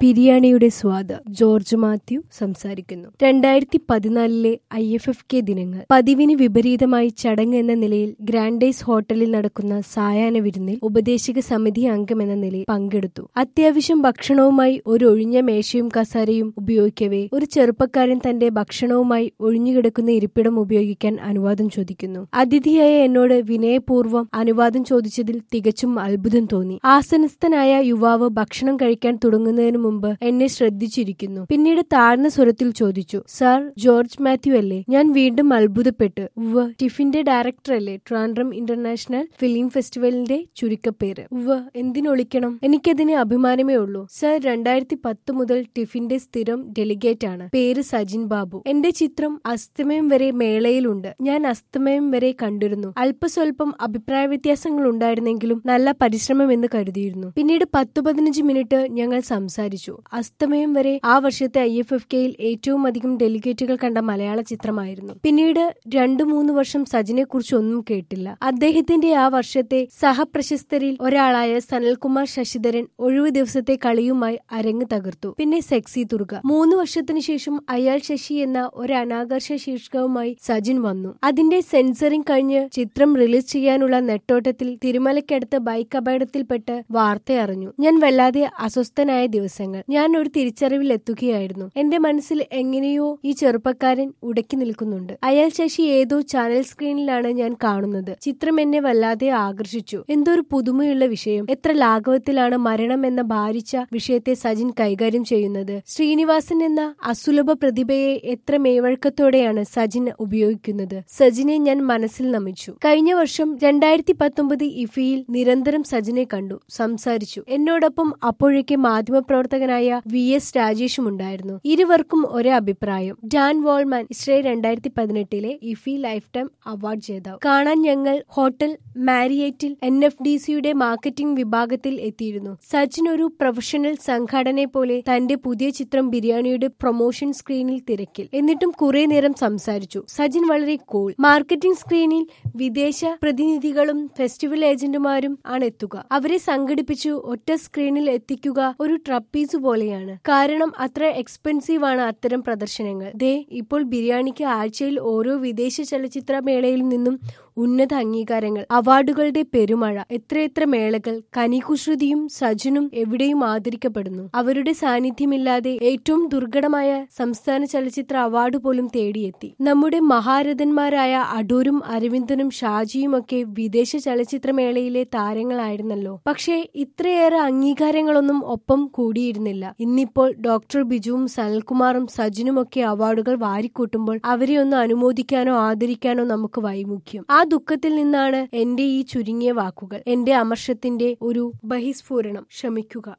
ബിരിയാണിയുടെ സ്വാദ് ജോർജ് മാത്യു സംസാരിക്കുന്നു രണ്ടായിരത്തി പതിനാലിലെ ഐ എഫ് എഫ് കെ ദിനങ്ങൾ പതിവിന് വിപരീതമായി ചടങ്ങ് എന്ന നിലയിൽ ഗ്രാൻഡൈസ് ഹോട്ടലിൽ നടക്കുന്ന സായാഹ്ന വിരുന്നിൽ ഉപദേശക സമിതി അംഗം എന്ന നിലയിൽ പങ്കെടുത്തു അത്യാവശ്യം ഭക്ഷണവുമായി ഒരു ഒഴിഞ്ഞ മേശയും കസാരയും ഉപയോഗിക്കവേ ഒരു ചെറുപ്പക്കാരൻ തന്റെ ഭക്ഷണവുമായി ഒഴിഞ്ഞുകിടക്കുന്ന ഇരിപ്പിടം ഉപയോഗിക്കാൻ അനുവാദം ചോദിക്കുന്നു അതിഥിയായ എന്നോട് വിനയപൂർവ്വം അനുവാദം ചോദിച്ചതിൽ തികച്ചും അത്ഭുതം തോന്നി ആസനസ്ഥനായ യുവാവ് ഭക്ഷണം കഴിക്കാൻ തുടങ്ങുന്നതിന് മുമ്പ് എന്നെ ശ്രദ്ധിച്ചിരിക്കുന്നു പിന്നീട് താഴ്ന്ന സ്വരത്തിൽ ചോദിച്ചു സാർ ജോർജ് മാത്യു അല്ലേ ഞാൻ വീണ്ടും അത്ഭുതപ്പെട്ടു ഉവ്വ് ടിഫിന്റെ ഡയറക്ടർ അല്ലേ ട്രാൻഡ്രം ഇന്റർനാഷണൽ ഫിലിം ഫെസ്റ്റിവലിന്റെ ചുരുക്കപ്പേര് ഉവ്വ് എന്തിനൊളിക്കണം എനിക്കതിന് അഭിമാനമേ ഉള്ളൂ സർ രണ്ടായിരത്തി പത്ത് മുതൽ ടിഫിന്റെ സ്ഥിരം ഡെലിഗേറ്റ് ആണ് പേര് സജിൻ ബാബു എന്റെ ചിത്രം അസ്തമയം വരെ മേളയിലുണ്ട് ഞാൻ അസ്തമയം വരെ കണ്ടിരുന്നു അല്പസ്വല്പം അഭിപ്രായ വ്യത്യാസങ്ങൾ ഉണ്ടായിരുന്നെങ്കിലും നല്ല പരിശ്രമം എന്ന് കരുതിയിരുന്നു പിന്നീട് പത്തു പതിനഞ്ച് മിനിറ്റ് ഞങ്ങൾ സംസാരിച്ചു അസ്തമയം വരെ ആ വർഷത്തെ ഐ എഫ് എഫ് കെയിൽ ഏറ്റവും അധികം ഡെലിഗേറ്റുകൾ കണ്ട മലയാള ചിത്രമായിരുന്നു പിന്നീട് രണ്ടു മൂന്ന് വർഷം സജിനെ കുറിച്ച് ഒന്നും കേട്ടില്ല അദ്ദേഹത്തിന്റെ ആ വർഷത്തെ സഹപ്രശസ്തരിൽ ഒരാളായ സനൽകുമാർ ശശിധരൻ ഒഴിവു ദിവസത്തെ കളിയുമായി അരങ്ങ് തകർത്തു പിന്നെ സെക്സി ദുർഗ മൂന്ന് വർഷത്തിനു ശേഷം അയാൾ ശശി എന്ന ഒരു അനാകർഷ ശീർഷകവുമായി സജിൻ വന്നു അതിന്റെ സെൻസറിംഗ് കഴിഞ്ഞ് ചിത്രം റിലീസ് ചെയ്യാനുള്ള നെട്ടോട്ടത്തിൽ തിരുമലയ്ക്കടുത്ത് ബൈക്ക് അപകടത്തിൽപ്പെട്ട് വാർത്തയറിഞ്ഞു ഞാൻ വല്ലാതെ അസ്വസ്ഥനായ ദിവസങ്ങൾ ഞാൻ ഒരു തിരിച്ചറിവിൽ എത്തുകയായിരുന്നു എന്റെ മനസ്സിൽ എങ്ങനെയോ ഈ ചെറുപ്പക്കാരൻ ഉടക്കി നിൽക്കുന്നുണ്ട് അയാൾ ശശി ഏതോ ചാനൽ സ്ക്രീനിലാണ് ഞാൻ കാണുന്നത് ചിത്രം എന്നെ വല്ലാതെ ആകർഷിച്ചു എന്തൊരു പുതുമയുള്ള വിഷയം എത്ര ലാഘവത്തിലാണ് മരണം എന്ന ഭാരിച്ച വിഷയത്തെ സജിൻ കൈകാര്യം ചെയ്യുന്നത് ശ്രീനിവാസൻ എന്ന അസുലഭ പ്രതിഭയെ എത്ര മേവഴക്കത്തോടെയാണ് സജിൻ ഉപയോഗിക്കുന്നത് സജിനെ ഞാൻ മനസ്സിൽ നമിച്ചു കഴിഞ്ഞ വർഷം രണ്ടായിരത്തി പത്തൊമ്പത് ഇഫിയിൽ നിരന്തരം സജിനെ കണ്ടു സംസാരിച്ചു എന്നോടൊപ്പം അപ്പോഴേക്ക് മാധ്യമപ്രവർത്തകനായ വി എസ് രാജേഷും ഉണ്ടായിരുന്നു ഇരുവർക്കും ഒരേ അഭിപ്രായം ഡാൻ വോൾമാൻ ഇസ്രയേൽ രണ്ടായിരത്തി പതിനെട്ടിലെ ഇഫി ലൈഫ് ടൈം അവാർഡ് ജേതാവ് കാണാൻ ഞങ്ങൾ ഹോട്ടൽ മാരിയേറ്റിൽ എൻ എഫ് ഡി സിയുടെ മാർക്കറ്റിംഗ് വിഭാഗത്തിൽ എത്തിയിരുന്നു സച്ചിൻ ഒരു പ്രൊഫഷണൽ സംഘടനയെ പോലെ തന്റെ പുതിയ ചിത്രം ബിരിയാണിയുടെ പ്രൊമോഷൻ സ്ക്രീനിൽ തിരക്കിൽ എന്നിട്ടും കുറെ നേരം സംസാരിച്ചു സജിൻ വളരെ കൂൾ മാർക്കറ്റിംഗ് സ്ക്രീനിൽ വിദേശ പ്രതിനിധികളും ഫെസ്റ്റിവൽ ഏജന്റുമാരും ആണ് എത്തുക അവരെ സംഘടിപ്പിച്ചു ഒറ്റ സ്ക്രീനിൽ എത്തിക്കുക ഒരു ട്രപ്പീസ് പോലെയാണ് കാരണം അത്ര എക്സ്പെൻസീവ് ആണ് അത്തരം പ്രദർശനങ്ങൾ ദേ ഇപ്പോൾ ബിരിയാണിക്ക് ആഴ്ചയിൽ ഓരോ വിദേശ ചലച്ചിത്ര മേളയിൽ നിന്നും ഉന്നത അംഗീകാരങ്ങൾ അവാർഡുകളുടെ പെരുമഴ എത്രയെത്ര മേളകൾ കനികുശ്രുതിയും സജനും എവിടെയും ആദരിക്കപ്പെടുന്നു അവരുടെ സാന്നിധ്യമില്ലാതെ ഏറ്റവും ദുർഘടമായ സംസ്ഥാന ചലച്ചിത്ര അവാർഡ് പോലും തേടിയെത്തി നമ്മുടെ മഹാരഥന്മാരായ അടൂരും അരവിന്ദനും ഷാജിയുമൊക്കെ വിദേശ ചലച്ചിത്രമേളയിലെ താരങ്ങളായിരുന്നല്ലോ പക്ഷേ ഇത്രയേറെ അംഗീകാരങ്ങളൊന്നും ഒപ്പം കൂടിയിരുന്നില്ല ഇന്നിപ്പോൾ ഡോക്ടർ ബിജുവും സനൽകുമാറും സജിനുമൊക്കെ അവാർഡുകൾ വാരിക്കൂട്ടുമ്പോൾ അവരെ ഒന്ന് അനുമോദിക്കാനോ ആദരിക്കാനോ നമുക്ക് വൈമുഖ്യം ആ ദുഃഖത്തിൽ നിന്നാണ് എന്റെ ഈ ചുരുങ്ങിയ വാക്കുകൾ എന്റെ അമർഷത്തിന്റെ ഒരു ബഹിസ്ഫുരണം ക്ഷമിക്കുക